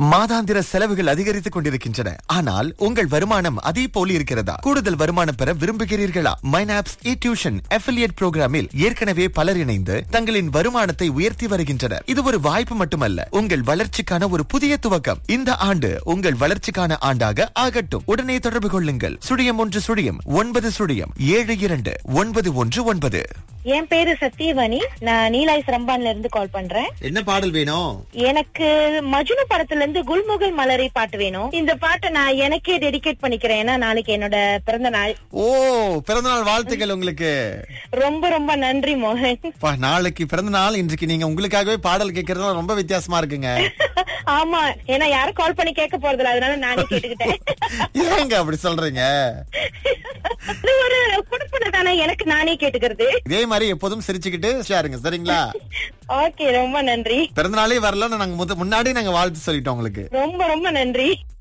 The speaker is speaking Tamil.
மாதாந்திர செலவுகள் அதிகரித்துக் கொண்டிருக்கின்றன ஆனால் உங்கள் வருமானம் அதே போல இருக்கிறதா கூடுதல் வருமானம் பெற விரும்புகிறீர்களா மைனாப்ஸ் இ டியூஷன் அஃபிலியேட் புரோகிராமில் ஏற்கனவே பலர் இணைந்து தங்களின் வருமானத்தை உயர்த்தி வருகின்றனர் இது ஒரு வாய்ப்பு மட்டுமல்ல உங்கள் வளர்ச்சிக்கான ஒரு புதிய துவக்கம் இந்த ஆண்டு உங்கள் வளர்ச்சிக்கான ஆண்டாக ஆகட்டும் உடனே தொடர்பு கொள்ளுங்கள் சுழியம் ஒன்று சுழியம் ஒன்பது சுழியம் ஏழு இரண்டு ஒன்பது ஒன்று ஒன்பது என் பேரு சத்தியவாணி நான் நீலாய் சிரம்பான்ல இருந்து கால் பண்றேன் என்ன பாடல் வேணும் எனக்கு மஜ்னு படத்துல இருந்து குல்முகல் மலரை பாட்டு வேணும் இந்த பாட்டை நான் எனக்கே டெடிகேட் பண்ணிக்கிறேன் ஏன்னா நாளைக்கு என்னோட பிறந்த நாள் ஓ பிறந்தநாள் வாழ்த்துக்கள் உங்களுக்கு ரொம்ப ரொம்ப நன்றி மோகன் பா, நாளைக்கு பிறந்த நாள் இன்றைக்கு நீங்க உங்களுக்காகவே பாடல் கேட்கறதுலாம் ரொம்ப வித்தியாசமா இருக்குங்க ஆமா ஏன்னா யாரும் கால் பண்ணி கேட்க போறதில்ல அதனால நானே கேட்டுக்கிட்டேன் ஏங்க அப்படி சொல்றீங்க அது ஒரு குடுப்பனை தானே எனக்கு நானே கேட்டுக்கிறது இதே மாதிரி எப்போதும் சிரிச்சுக்கிட்டு ஷேருங்க சரிங்களா ஓகே ரொம்ப நன்றி பிறந்த நாளே வரல நாங்க முத- முன்னாடியே நாங்க வாழ்த்து சொல்லிட்டோம் உங்களுக்கு ரொம்ப ரொம்ப நன்றி